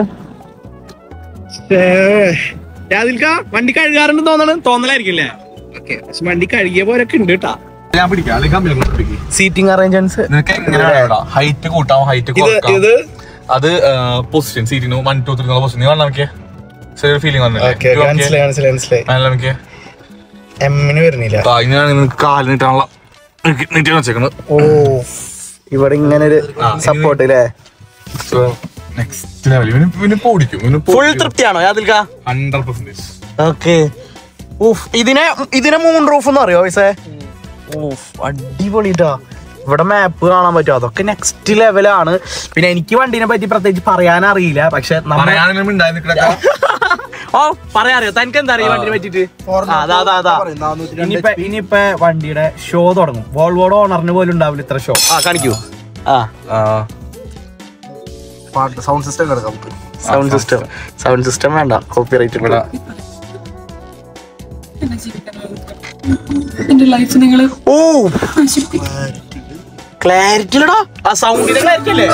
യാതിൽക്ക വണ്ടി കഴുകാറുണ്ട് തോന്നണ് തോന്നലായിരിക്കില്ലേ ഓക്കെ പക്ഷെ വണ്ടി കഴുകിയ പോലൊക്കെ ഉണ്ട് കേട്ടാ ഞാൻ പിടിക്കാം അല്ലെങ്കിൽ കമ്പനി കൊണ്ട് പിടിക്കും സീറ്റിംഗ് അറേഞ്ച്മെന്റ്സ് നിനക്ക് എങ്ങനെ വേണം ഹൈറ്റ് കൂട്ടാം ഹൈറ്റ് ഇത് കുറക്കാം ഇത് അത് പൊസിഷൻ സീറ്റിന് വൺ ടു ത്രീ പൊസിഷൻ നീ കാണാൻ നോക്കിയേ ചെറിയൊരു ഫീലിംഗ് ഓക്കെ മനസ്സിലായി മനസ്സിലായി മനസ്സിലായി നോക്കിയേ എമ്മിന് വരുന്നില്ല അതിനാണ് നിനക്ക് കാലിന് ഇട്ടാനുള്ള നീട്ടി വെച്ചേക്കണ് ഓ ഇവിടെ ഇങ്ങനെ ഒരു ആ, ഇനി- സപ്പോർട്ട് അല്ലേ നെക്സ്റ്റ് ലെവൽ ഇവന് ഇവന് പൊടിക്കും ഇവന് ഫുൾ തൃപ്തിയാണോ യാതിൽക്ക ഹൺഡ്രഡ് പെർസെന്റേജ് ഓക്കെ ഊഫ് ഇതിനെ ഇതിനെ മൂൺ റൂഫ് എന്ന് അറിയോ വയസ്സേ ഊഫ് അടിപൊളിട്ടാ ഇവിടെ മാപ്പ് കാണാൻ പറ്റും അതൊക്കെ നെക്സ്റ്റ് ലെവലാണ് പിന്നെ എനിക്ക് വണ്ടിനെ പറ്റി പ്രത്യേകിച്ച് പറയാൻ അറിയില്ല പക്ഷെ നമ്മ പറയാനും ഉണ്ടായി നിൽക്കണ ഓ പറയാറിയോ തനിക്ക് എന്താ അറിയാം വണ്ടിനെ പറ്റിട്ട് ആ, അതാ അതാ അതാ പറയും, 402 ഇനിയിപ്പോ ഇനിയിപ്പോ വണ്ടിയുടെ ഷോ തുടങ്ങും വോൾവോഡ് ഓണറിന് പോലും ഉണ്ടാവില്ല ഇത്ര ഷോ ആ കാണിക്കൂ ആ പാട്ട് സൗണ്ട് സിസ്റ്റം കിടക്കാം നമുക്ക് സൗണ്ട് സിസ്റ്റം സൗണ്ട് സിസ്റ്റം വേണ്ട കോപ്പിറൈറ്റ് ഇവിടെ എന്നെ ജീവിക്കാനാവില്ല. എന്റെ ലൈഫ് നിങ്ങൾ ഓ നശിപ്പിക്കും ക്ലാരിറ്റി ഇല്ലടാ ആ സൗണ്ടിന്റെ ക്ലാരിറ്റി അല്ലേ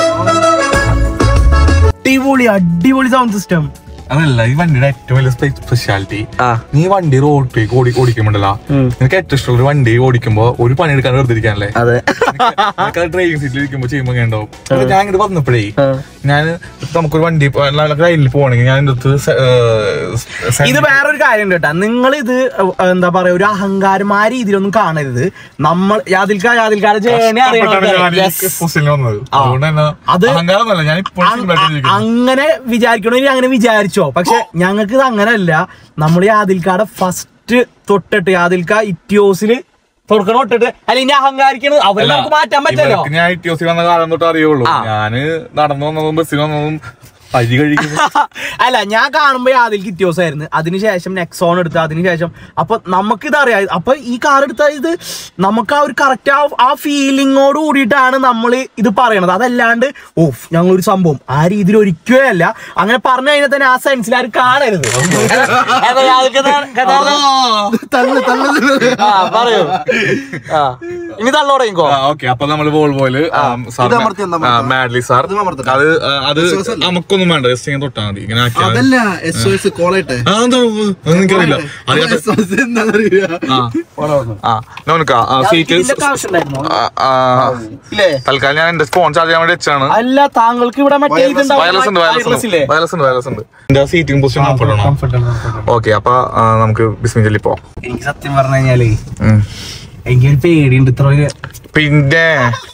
അടിപൊളി അടിപൊളി സൗണ്ട് സിസ്റ്റം അതല്ല ഈ വണ്ടിയുടെ ഏറ്റവും വലിയ സ്പെഷ്യാലിറ്റി ആ നീ വണ്ടി റോഡിലേക്ക് ഓടി ഓടിക്കുമ്പോണ്ടല്ലോ ഉം. നിനക്ക് ഏറ്റവും ഇഷ്ടമുള്ള ഒരു വണ്ടി ഓടിക്കുമ്പോ ഒരു പണി എടുക്കാൻ വെറുതെ ഇരിക്കാനല്ലേ അതെ ഡ്രൈവിംഗ് സീറ്റിൽ ഇരിക്കുമ്പോ ചെയ്യുമ്പോ എങ്ങനെ ഉണ്ടാവും അപ്പൊ ഞാൻ ഇങ്ങോട്ട് വന്നപ്പോഴേ ആ. ഞാൻ നമുക്കൊരു വണ്ടി ലൈനിൽ പോവാണെങ്കിൽ ഞാൻ എൻ്റെ അടുത്ത് സെ- ഏഹ് സെ- ഇത് വേറൊരു കാര്യം കേട്ടാ നിങ്ങൾ ഇത് എന്താ പറയാ ഒരു അഹങ്കാരമായ രീതിയിലൊന്നും കാണരുത് നമ്മൾ യാതിൽക്കാ യാതിൽക്കാരെ ജേണി കഷ്ടപ്പെട്ടാണ് ഞാൻ ഈ അറിയണം പൊസിഷനിൽ വന്നത് ആ. അതുകൊണ്ട് തന്നെ അത് അഹങ്കാരമൊന്നുമല്ല ഞാൻ ഇപ്പോൾ അങ്ങനെ വിചാരിക്കണമെങ്കിൽ അങ്ങനെ വിചാരിച്ചോ പക്ഷെ ഞങ്ങൾക്ക് ഇത് അങ്ങനെയല്ല നമ്മൾ യാതിൽക്കാടെ ഫസ്റ്റ് തൊട്ടിട്ട് യാതിൽക്ക ഇറ്റിയോസില് തുറക്കണ തൊട്ടിട്ട് അല്ലെങ്കിൽ അഹങ്കാരിക്കണത് അവരെ നമുക്ക് മാറ്റാൻ പറ്റല്ലോ ഞാൻ ഇറ്റിയോസി വന്ന കാലം തൊട്ട് അറിയുള്ളൂ ആ. ഞാന് നടന്നു വന്നതും ബസ്സിൽ വന്നതും അരി കഴിക്കുന്നു അല്ല ഞാൻ കാണുമ്പോ അതിൽ കിറ്റിയോസ് ആയിരുന്നു അതിനുശേഷം നെക്സോൺ എടുത്ത് അതിനുശേഷം അപ്പൊ നമുക്കിത് അറിയാം അപ്പൊ ഈ കാർ എടുത്ത ഇത് നമുക്ക് ആ ഒരു കറക്റ്റ് ആ ആ ഫീലിങ്ങോട് കൂടിയിട്ടാണ് നമ്മൾ ഇത് പറയണത് അതല്ലാണ്ട് ഓഫ് ഞങ്ങളൊരു സംഭവം ആ രീതിയിൽ ഒരിക്കലും അല്ല അങ്ങനെ പറഞ്ഞു കഴിഞ്ഞാൽ തന്നെ ആ സെൻസിൽ ആരും കാണരുത് അതെ, അതൊക്കെ ത- കഥാ- തള്ളു തള്ളു ആ, പറയൂ ആ ഇനി തള്ളു തുടങ്ങിക്കോ ഓക്കെ അപ്പൊ നമ്മള് വോൾവോയില് ഇത് അമർത്തി എന്താ അമർത്തുക? മാഡ്ലി സാർ ഇത് അമർത്തട്ടെ? അത് ആ, അത് നമുക്കൊന്നും വേണ്ട ജസ്റ്റ് ഇങ്ങനെ തൊട്ടാ മതി ഇങ്ങനെ ആക്കിയാ മതി. അതല്ല എസ് ഒ എസ് കോളേട്ടെ ആ, എന്താ അത് എനിക്കറിയില്ല അറിയാത്ത എസ് ഒ എസ് എന്താണെന്നറിയില്ല ആ ആ നോനക്ക സീറ്റ് ഇതിന്റെയൊക്കെ ആവശ്യമുണ്ടായിരുന്നോ? ഇല്ലേ തൽക്കാലം ഞാൻ എന്റെ ഫോൺ ചാർജ് ചെയ്യാൻ വേണ്ടി വെച്ചാണ് അല്ല താങ്കൾക്ക് ഇവിടെ മറ്റേ ഇതുണ്ടാവും വയർലെസ് ഉണ്ട് വയർലെസ് wireless ഉണ്ട് ഇല്ലേ? വയർലെസ് ഉണ്ട് വയർലെസ് ഉണ്ട് എന്റെ സീറ്റിംഗ് പൊസിഷൻ കംഫർട്ടാണോ ഓക്കെ അപ്പൊ ആ, നമുക്ക് ബിസ്മി ചൊല്ലി പോവാം എനിക്ക് സത്യം പറഞ്ഞു കഴിഞ്ഞാലേ ഉം. എനിക്കൊരു പേടിയുണ്ട് ഇത്ര ഒരു പിന്നെ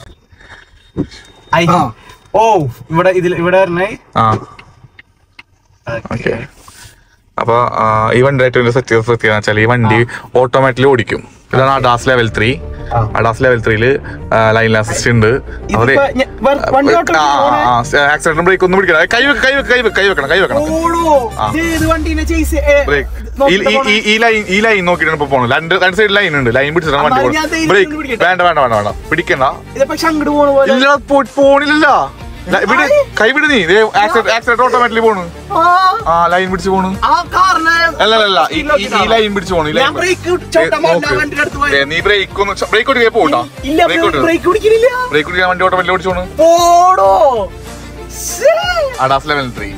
ഐ- ഓ ഇവിടെ ഇതിൽ ഇവിടെ പറഞ്ഞേ ആ ഓക്കെ അപ്പൊ ആ, ഈ വണ്ടി ഏറ്റവും വലിയ സത്യ പ്രത്യേകത വെച്ചാൽ ഈ വണ്ടി ഓട്ടോമാറ്റിക്കലി ഓടിക്കും ഇതാണ് അഡാസ് ലെവൽ ത്രീ ആ. അഡാസ് ലെവൽ ത്രീയില് ലൈൻ അസിസ്റ്റ് ഉണ്ട് അവര് ഇതിപ്പോ ഞ- വ- വണ്ടി ഓട്ടോമാറ്റിക് ആക്സിഡന്റ് ബ്രേക്ക് ഒന്നും പിടിക്കണം കൈ വെക്ക- കൈ വെക്ക- കൈ വെക്ക- കൈ വെക്കണം കൈ വെക്കണം ഓടോ ആ. ഇത് ഏത് വണ്ടീനെ ചേസ് ബ്രേക്ക് ഈ- ഈ- ഈ- ഈ ലൈൻ ഈ ലൈൻ നോക്കിയിട്ടാണ് ഇപ്പൊ പോണത് രണ്ട് രണ്ട് സൈഡ് ലൈൻ ഉണ്ട് ലൈൻ പിടിച്ചിട്ടാണ് വണ്ടി എന്നാലും ഞാൻ പോകുന്നത് ധൈര്യത്തിൽ ബ്രേക്ക് പിടിക്കട്ടെ. വേണ്ട വേണ്ട വേണ്ട വേണ്ട പിടിക്കണ്ട ഇത് പക്ഷെ അങ്ങോട്ട് പോണ പോലെ ഇല്ല പോ- പോണില്ല ല- വിട് കൈ വിട് നീ ആക്സിഡന്റ് ഓട്ടോമാറ്റിക്കലി പോണു ആ, ആ ലൈൻ പിടിച്ച് പോണു ആ കാറിനെ അല്ല അല്ല അല്ല ഈ- ഈ- ഈ ലൈൻ പിടിച്ച് പോണു ഈ ഞാൻ ലൈൻ ബ്രേക്ക് ചവിട്ടാൻ പാടില്ല വണ്ടിയുടെ അടുത്ത് പോയി ഏ, നീ ബ്രേക്ക് ഒന്ന് ബ്രേക്ക് ഓടിക്കാൻ പോകട്ടോ ഇല്ല ബ്രേക്ക് ഓടി ബ്രേക്ക് പിടിക്കുന്നില്ല ബ്രേക്ക് ഓടിക്കാൻ വണ്ടി ഓട്ടോമാറ്റിക്കലി ഓടിച്ചു പോണു ഓടോ ശ്ശേ. അഡാസ് ലെവൽ ത്രീ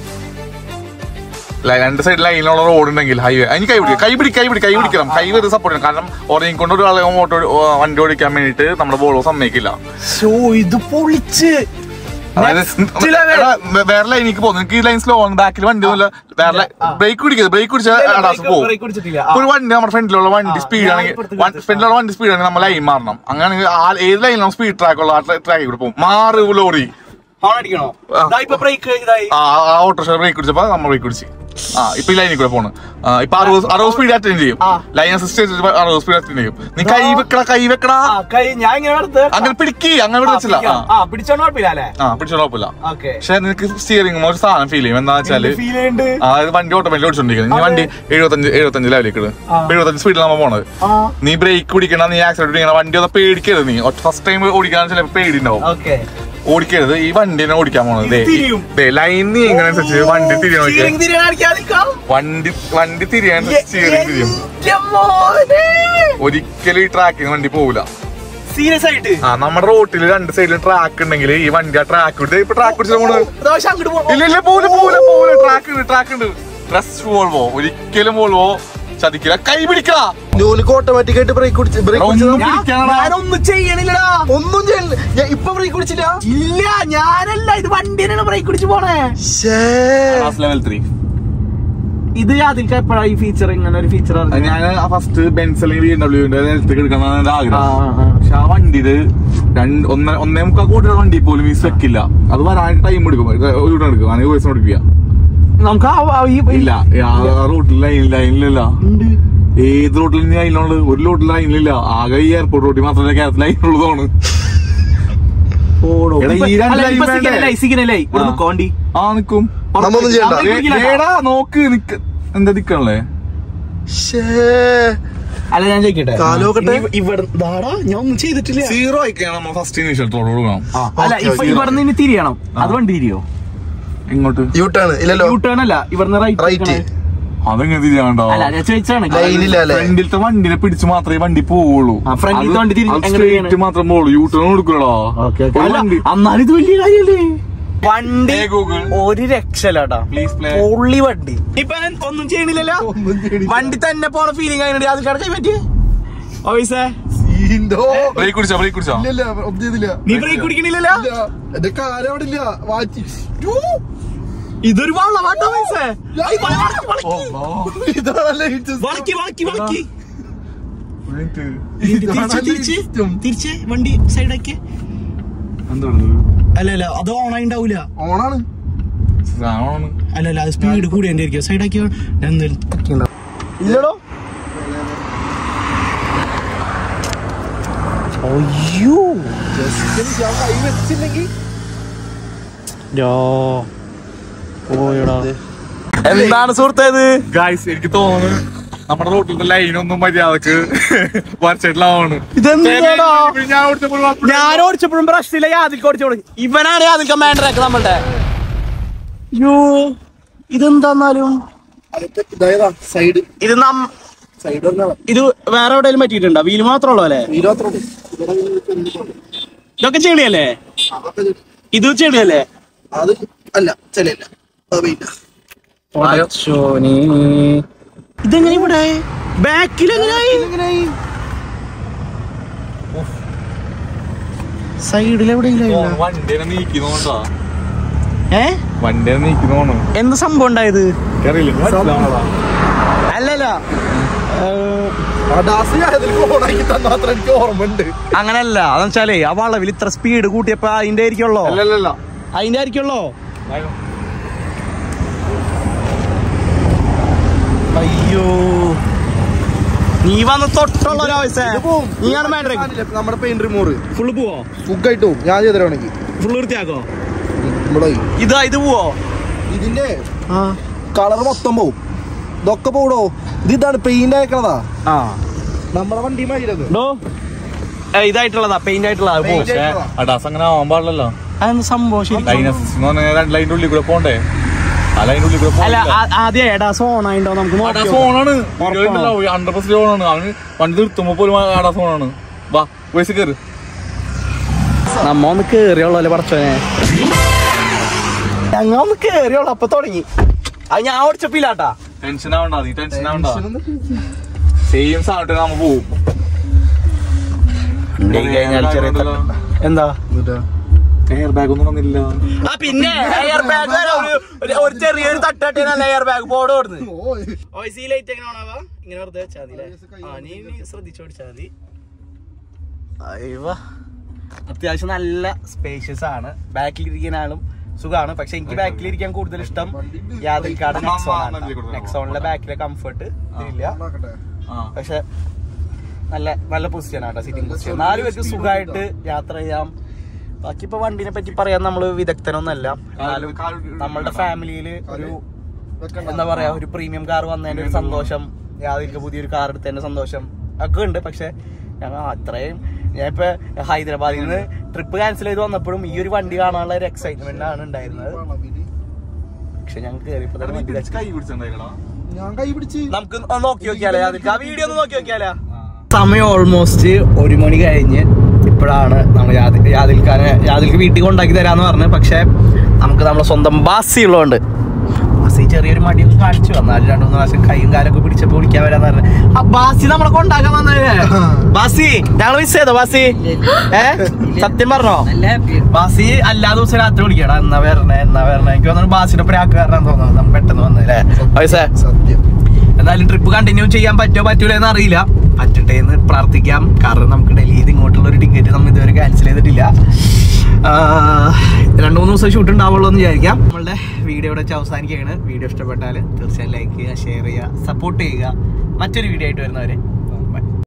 രണ്ട് സൈഡ് ലൈനിലുള്ള റോഡ് ഉണ്ടെങ്കിൽ ഹൈവേ അതിന് കൈ പിടിക്കും കൈ പിടി കൈ പിടി കൈ പിടിക്കണം കൈ വെറുതെ സപ്പോർട്ട് ചെയ്യണം കാരണം ഉറങ്ങിക്കൊണ്ട് ഒരാളെ ഓട്ടോ വണ്ടി ഓടിക്കാൻ വേണ്ടിയിട്ട് നമ്മുടെ ബോളോ സമ്മതിക്കില്ല ശോ, ഇത് പൊളിച്ച് അതായത് Next level. എടാ, വേ- വേറെ ലൈനിലേക്ക് പോകും നിനക്ക് ഈ ലൈൻ സ്ലോ ആണ് ബാക്കിൽ വണ്ടി ഒന്നുമില്ല വേറെ ബ്രേക്ക് പിടിക്കരുത് ബ്രേക്ക് പിടിച്ചാൽ അഡാസ് പോകും ബ്രേക്ക് പിടിച്ചിട്ടില്ല ഇപ്പൊ ഒരു വണ്ടി നമ്മുടെ ഫ്രണ്ടിലുള്ള വണ്ടി സ്പീഡ് ഞാൻ ആണെങ്കിൽ ഇപ്പുറത്ത് കണ്ടു. ഫ്രണ്ടിലുള്ള വണ്ടി സ്പീഡ് ആണെങ്കിൽ നമ്മൾ ലൈൻ മാറണം അങ്ങനെ ആ- ഏത് ലൈനിലും സ്പീഡ് ട്രാക്ക് ഉള്ള ആ ട്രാക്കിൽ കൂടെ പോകും മാറ് ലോറി ഹോൺ അടിക്കണോ ആ. ഇതാ ഇപ്പൊ ബ്രേക്ക് ഇതായി ആ ആ ഓട്ടോറിക്ഷ ബ്രേക്ക് പിടിച്ചപ്പോ നമ്മൾ ബ്രേക്ക് പിടിച്ച് ആ ഇപ്പൊ ഈ ലൈനിൽ കൂടെ പോണ് ആ, ഇപ്പൊ അറുപത് അറുപത് സ്പീഡ് അറ്റൻഡ് ചെയ്യും ആ. ലൈൻ അസിസ്റ്റ് അറുപത് സ്പീഡ് അറ്റൻഡ് ചെയ്യും നീ കൈ വെക്കടാ കൈ വെക്കടാ ആ കൈ ഞാൻ ഇങ്ങനെ എടുത്ത് അങ്ങനെ പിടിക്ക് അങ്ങനെ ഇവിടെ വെച്ചില്ല ആ ആ പിടിച്ചോണ്ട് കുഴപ്പമില്ല അല്ലേ ആ പിടിച്ചോ കുഴപ്പമില്ല ഓക്കെ പക്ഷെ നിനക്ക് സ്റ്റിയറിംഗ് ഒരു സാധനം ഫീൽ ചെയ്യും എന്താ വെച്ചാല് ഫീൽ ചെയ്യുന്നുണ്ട് അതായത് വണ്ടി ഓട്ടോമാറ്റിക് ഓടിച്ചോണ്ടിരിക്കുന്നത് നീ വണ്ടി എഴുപത്തഞ്ച് എഴുപത്തഞ്ച് ലെവലിലേക്ക് ഇട് ആ. എഴുപത്തഞ്ച് സ്പീഡിൽ നമ്മൾ പോണത് ആ നീ ബ്രേക്ക് പിടിക്കണം നീ ആക്സിഡന്റ് പിടിക്കണം വണ്ടി ഒന്ന് പേടിക്കരുത് നീ ഫസ്റ്റ് ടൈം ഓടിക്കാൻ ചിലപ്പോൾ പേടി ഉണ്ടാവും ഓക്കെ ഓടിക്കരുത് ഈ വണ്ടിനെ ഓടിക്കാൻ പോണത് ദേ, ഇത് തിരിയും. ദേ ലൈൻ നീ എങ്ങനെ അനുസരിച്ച് വണ്ടി തിരിയാൻ നോക്കിയാൽ സ്റ്റീറിംഗ് തിരിയാൻ അടിക്കാതിരിക്കാം വണ്ടി വണ്ടി തിരിയാൻ സ്റ്റിയറിംഗ് തിരിയും ഒരിക്കലും ഈ ട്രാക്കിന് വണ്ടി പോവില്ല സീരിയസ് ആയിട്ട് ആ നമ്മുടെ റോട്ടിൽ രണ്ട് സൈഡിലും ട്രാക്ക് ഉണ്ടെങ്കിൽ ഈ വണ്ടി ആ ട്രാക്ക് വിട്ട് ഇപ്പൊ ട്രാക്ക് പിടിച്ചാൽ പോണ് ദാ പക്ഷെ അങ്ങോട്ട് പോണോ ഇല്ല ഇല്ല പോവില്ല പോവില്ല പോവില്ല ട്രാക്ക് ഉണ്ട് ട്രാക്ക് ഉണ്ട് ഡ്രസ് വോൾവോ ഒരിക്കലും വോൾവോ ചതിക്കില്ല കൈ പിടിക്കലാ ജോലിക്ക് ഓട്ടോമാറ്റിക് ആയിട്ട് ബ്രേക്ക് പിടിച്ച് ബ്രേക്ക് ഒന്നും പിടിച്ചതാ പിടിക്കാനടാ. ഞാനൊന്നും ചെയ്യണില്ലടാ ഒന്നും ചെയ്യണില്ല ഞാൻ ഇപ്പൊ ബ്രേക്ക് പിടിച്ചില്ല ഇല്ല ഞാനല്ല ഇത് വണ്ടിയാണ് ബ്രേക്ക് പിടിച്ച് പോണേ ശ്ശേ. ലെവൽ ത്രീ ഇത് അതിൽക്ക് എപ്പോഴാ ഈ ഫീച്ചർ ഇങ്ങനെ ഒരു ഫീച്ചർ ഞാൻ ഫസ്റ്റ് ബെൻസ് അല്ലെങ്കിൽ ബി എം ഡബ്ല്യൂന്റെ നിലത്തേക്ക് എടുക്കണം എന്റെ ആ, ആഗ്രഹം ആ, ആ. പക്ഷെ ആ വണ്ടിയില് രണ്ട് ഒന്നേ ഒന്നേ മുക്കാൽ കോടിയുടെ വണ്ടി പോലും ഈ സെക്കില്ല അത് വരാൻ ടൈം എടുക്കും ഒരു ഇവിടെ എടുക്കും അങ്ങനെ പൈസ കൊടുക്കുക നമുക്ക് ആ- ആ ഈ- ഈ- ഇല്ല ആ റൂട്ടിൽ ലൈൻ ലൈനിലില്ല ഉണ്ട്. ഏത് റൂട്ടിൽ നീ ലൈനുള്ളത് ഒരു റൂട്ടിൽ ലൈനിലില്ല ആകെ ഈ എയർപോർട്ട് റൂട്ടിൽ മാത്രമേ കേരളത്തിൽ ലൈനുള്ളതാണ് ഓടോ. എടാ, ഈ ഇപ്പൊ- രണ്ട് അല്ല, ലൈൻ ഇപ്പൊ വേണ്ടേ? സിഗ്നലായി, സിഗ്നലായി. ഇവിടെ ആ. നിക്കോണ്ടി. ആ നിക്കും നമ്മൊന്നും ചെയ്യണ്ട. അവിടെ ഇരിക്കില്ല. ഏടാ നോക്ക് നിക്ക് എന്താ നിക്കണല്ലേ ശ്ശേ. അല്ല ഞാൻ ചോദിക്കട്ടെ കാല് നോക്കട്ടെ. ഇനി ഇവിടെ ദാടാ ഞാൻ ഒന്നും ചെയ്തിട്ടില്ല സീറോ ആയിക്കാൻ നമ്മൾ ഫസ്റ്റ് ഇനീഷ്യൽ റോഡ് കൊടുക്കണം അല്ല ഇപ്പൊ ഇവിടുന്ന് ഇനി തിരിയണം അത് വണ്ടി തിരിയോ ഇങ്ങോട്ട് യൂട്ടാണ് ഇല്ലല്ലോ യൂ ടേൺ അല്ല ഇവിടുന്ന് റൈറ്റ് റൈറ്റ് അതെങ്ങനെ തിരിയാണ്ടോ അല്ല ഞാൻ ചോദിച്ചാണ് ലൈനില്ല അല്ലേ ഫ്രണ്ടിലത്തെ വണ്ടിനെ പിടിച്ച് മാത്രമേ വണ്ടി പോവുള്ളൂ ആ, ഫ്രണ്ടിലത്തെ അത് വണ്ടി തിരിഞ്ഞ് അത് എങ്ങനെ straight ചെയ്യണം? മാത്രം പോവുള്ളൂ യൂ ടേൺ കൊടുക്കണോ അല്ല, എന്നാലും ഇത് വലിയ കാര്യല്ലേ വണ്ടി Hey, Google. ഒരു രക്ഷലാട്ടാ Please play. പൊള്ളി വണ്ടി ഇപ്പൊ ഞാൻ ഒന്നും ചെയ്യണില്ലല്ലോ വണ്ടി തന്നെ പോണ ഫീലിംഗ് ആയിട്ട് അതിൽ കിടക്കാൻ പറ്റിയേ ഓയിസേ ബ്രേക്ക് കുടിച്ചോ ബ്രേക്ക് കുടിച്ചോ ഇല്ല ഒന്നും ചെയ്തില്ല നീ ബ്രേക്ക് കുടിക്കണില്ലല്ലോ ഇല്ല. എന്റെ കാല് അവിടെ ഇല്ല മാറ്റി ഇതൊരു വള്ളമാട്ടോ ഓയിസേ ഇതാണല്ലേ വളക്കി വളക്കി വളക്കി Wait. തിരിച്ച് തിരിച്ച് തിരിച്ച് വണ്ടി സൈഡാക്കി എന്താണ് അല്ല അല്ല അത് ഓൺ ആയി ഉണ്ടാവൂല ഓണാണ് സാധനമാണ് അല്ല അല്ല അത് സ്പീഡ് കൂടി എന്റെ ആയിരിക്കും സൈഡാക്കി ഇല്ലടോ അയ്യോ ഞാൻ കൈ വെച്ചില്ലെങ്കിൽ പോയടാ എന്താണ് സുഹൃത്തേത് ഗായ്സ് എനിക്ക് തോന്നുന്നു നമ്മുടെ റോട്ടിലത്തെ ലൈനൊന്നും മര്യാദക്ക് വരച്ചിട്ടില്ലാവാണ് ഇതെന്താടാ ഞാൻ ഓടിച്ചപ്പോൾ ഞാൻ ഓടിച്ചപ്പോഴും പ്രശ്നമില്ല യാതിൽക്ക് ഓടിച്ചോളൂ ഇവനാണ് യാതിൽ കമാൻഡർ ആക്കുക നമ്മളുടെ അയ്യോ ഇതെന്താന്നാലും ഇതായതാ സൈഡ് ഇത് നം സൈഡ് വന്നാ ഇത് വേറെ എവിടെയെങ്കിലും പറ്റിയിട്ടുണ്ടോ വീല് മാത്രമേ ഉള്ളൂ അല്ലേ ഇരുപത്തിരണ്ട് ഇതൊക്കെ ചെടിയല്ലേ അതൊക്കെ ഇത് ചെടിയല്ലേ അത് അല്ല ചെലല്ല അത് പിന്നെ ഇതെങ്ങനെ ഇവിടെ ബാക്കിൽ എങ്ങനെയായി സൈഡിൽ എവിടെയെങ്കിലും വണ്ടിനെ നീക്കുന്നോണ്ടാ ഏ വണ്ടിനെ നീക്കുന്നോണ് എന്ത് സംഭവം ഉണ്ടായത് അറിയില്ല അല്ലല്ല ആ ഡാസ് ഞാൻ അതിൽ ഓണാക്കി തന്ന മാത്രം എനിക്ക് ഓർമ്മയുണ്ട് അങ്ങനല്ല അതെന്ന് വെച്ചാലേ ആ വളവിൽ ഇത്ര സ്പീഡ് കൂട്ടിയപ്പോ അതിന്റെ ആയിരിക്കുള്ളോ അല്ലല്ല അതിന്റെ ആയിരിക്കുള്ളോ അയ്യോ നീ വന്ന് തൊട്ടുള്ള ഒരു ആവശ്യ നീയാണ് മാൻഡ്രേക്ക് നമ്മുടെ പെയിന്റ് റിമൂവ് ഫുള്ള് പോവോ സുഖമായിട്ട് പോകും ഞാൻ ചെയ്തരാണെങ്കിൽ ഫുള്ള് വൃത്തിയാക്കോ ഇവിടെ ഇതാ ഇത് പോവോ ഇതിന്റെ ആ കളർ മൊത്തം പോവും ഇതൊക്കെ പോടോ ഇത് ഇതാണ് പെയിന്റ് അയക്കണതാ ആ നമ്മുടെ വണ്ടി മൈരത് ഡോ ഏ, ഇതായിട്ടുള്ളതാ പെയിന്റ് ആയിട്ടുള്ളതാ അത് പോവും. Paint ആയിട്ടുള്ളതാ. അടാസ് അങ്ങനെ ആവാൻ പാടില്ലല്ലോ അതെന്ത് സംഭവം ശരി ലൈനസ് എന്ന് പറഞ്ഞാൽ രണ്ട് ലൈൻ്റെ ഉള്ളിൽ കൂടെ പോണ്ടേ ആ ലൈൻ്റെ ഉള്ളിൽ കൂടെ അല്ല പോകണ്ട. ആ- ആദ്യം എടാ സോൺ ആയിട്ടോ നമുക്ക് നോക്കി അടാസ് നോക്കാം. ഓണാണ് ഉറപ്പാണോ? ഹൺഡ്രഡ് പെർസെന്റ് ഓണാണ് അവന് വണ്ടി നിർത്തുമ്പോ പോലും അടാസ് ഓണാണ് വാ വയസ്സ് കയറി നമ്മ ഒന്ന് കേറിയുള്ളൂ പടച്ചോനെ ഞങ്ങ ഒന്ന് കേറിയുള്ളൂ അപ്പൊ തുടങ്ങി അത് ഞാൻ ഓടിച്ചപ്പില്ലാട്ടാ ടെൻഷൻ ആവണ്ട നീ ടെൻഷൻ ആവണ്ട സെയിം സാധനം നമ്മ പോവും എന്താ എയർ ബാഗ് ഒന്നും വന്നില്ല ആ പിന്നെ എയർ ബാഗ് ഒരു ചെറിയൊരു തട്ടട്ടിനല്ല എയർ ബാഗ് ബോർഡ് കൊടുത്ത് ഈ ലൈറ്റ് എങ്ങനെ ഓണാവാ ഇങ്ങനെ വെറുതെ വെച്ചാൽ മതി ആ നീ നീ ശ്രദ്ധിച്ചോടിച്ചാൽ മതി അയ്യോ അത്യാവശ്യം നല്ല സ്പേഷ്യസ് ആണ് ബാക്കിൽ ഇരിക്കാനാളും സുഖമാണ് പക്ഷെ എനിക്ക് ബാക്കിൽ ഇരിക്കാൻ കൂടുതൽ ഇഷ്ടം യാതിൽക്കാട് നെക്സോൺ ആണ് നെക്സോണിലെ ബാക്കിലെ കംഫർട്ട് ഇല്ല ആ പക്ഷെ നല്ല നല്ല പൊസിഷൻ ആട്ടോ സിറ്റിംഗ് പൊസിഷൻ നാല് പേർക്ക് സുഖമായിട്ട് യാത്ര ചെയ്യാം ബാക്കി ഇപ്പൊ വണ്ടിനെ പറ്റി പറയാൻ നമ്മള് വിദഗ്ധനൊന്നല്ല എന്നാലും നമ്മളുടെ ഫാമിലിയിൽ ഒരു എന്താ പറയാ ഒരു പ്രീമിയം കാർ വന്നതിന്റെ ഒരു സന്തോഷം യാതൊരു പുതിയൊരു കാർ എടുത്തതിന്റെ സന്തോഷം ഒക്കെ ഉണ്ട് പക്ഷെ ഞങ്ങൾ അത്രയും ഞാൻ ഇപ്പൊ ഹൈദരാബാദിൽ നിന്ന് ട്രിപ്പ് ക്യാൻസൽ ചെയ്ത് വന്നപ്പോഴും ഈ ഒരു വണ്ടി കാണാനുള്ള ഒരു എക്സൈറ്റ്മെന്റ് ആണ് ഉണ്ടായിരുന്നത് പക്ഷെ ഞങ്ങൾ കയറിയപ്പോ തന്നെ വണ്ടി കൈ പിടിച്ചിട്ടുണ്ടായിക്കടാ ഞാൻ കൈ പിടിച്ച് നമുക്ക് ഒന്ന് നോക്കി നോക്കിയാലേ യാതിൽക്ക് ആ വീഡിയോ ഒന്ന് നോക്കി നോക്കിയാലേ സമയം ഓൾമോസ്റ്റ് ഒരു മണി കഴിഞ്ഞ് ഇപ്പോഴാണ് നമ്മൾ യാതിൽക്കാനെ യാതിൽക്ക് വീട്ടിൽ കൊണ്ടാക്കി തരാന്ന് പറഞ്ഞു പക്ഷെ നമുക്ക് നമ്മളെ സ്വന്തം ബാസി ഉള്ളതുകൊണ്ട് ബാസി ചെറിയൊരു മടിയൊക്കെ കാണിച്ചു എന്നാലും രണ്ടു മൂന്ന് പ്രാവശ്യം കൈയും കാലൊക്കെ പിടിച്ചപ്പോ വിളിക്കാൻ വരാന്ന് പറഞ്ഞു ആ ബാസി നമ്മളെ കൊണ്ടാക്കാൻ വന്നേ ബാസി ഞങ്ങൾ മിസ് ചെയ്തോ ബാസി ഏ സത്യം പറഞ്ഞോ ബാസി എല്ലാ ദിവസവും രാത്രി വിളിക്കടാ എന്നാ വരണേ എന്നാ വരണേ എനിക്ക് തോന്നുന്നു ബാസിന്റെ പ്രാക്ക് കാരണം തോന്നുന്നു നമ്മൾ പെട്ടെന്ന് വന്നല്ലേ പൈസ സത്യം എന്തായാലും ട്രിപ്പ് കണ്ടിന്യൂ ചെയ്യാൻ പറ്റുമോ പറ്റൂല എന്ന് അറിയില്ല പറ്റട്ടെ എന്ന് പ്രാർത്ഥിക്കാം കാരണം നമുക്ക് ഡൽഹിയിൽ ഇങ്ങോട്ടുള്ള ഒരു ടിക്കറ്റ് നമ്മൾ ഇതുവരെ ക്യാൻസൽ ചെയ്തിട്ടില്ല ആഹ് രണ്ടു മൂന്ന് ദിവസം ഷൂട്ട് ഉണ്ടാവുള്ളൂ എന്ന് വിചാരിക്കാം നമ്മളുടെ വീഡിയോ ഇവിടെ വെച്ച് അവസാനിക്കുകയാണ് വീഡിയോ ഇഷ്ടപ്പെട്ടാൽ തീർച്ചയായും ലൈക്ക് ചെയ്യുക ഷെയർ ചെയ്യുക സപ്പോർട്ട് ചെയ്യുക മറ്റൊരു വീഡിയോ ആയിട്ട് വരുന്നവരെ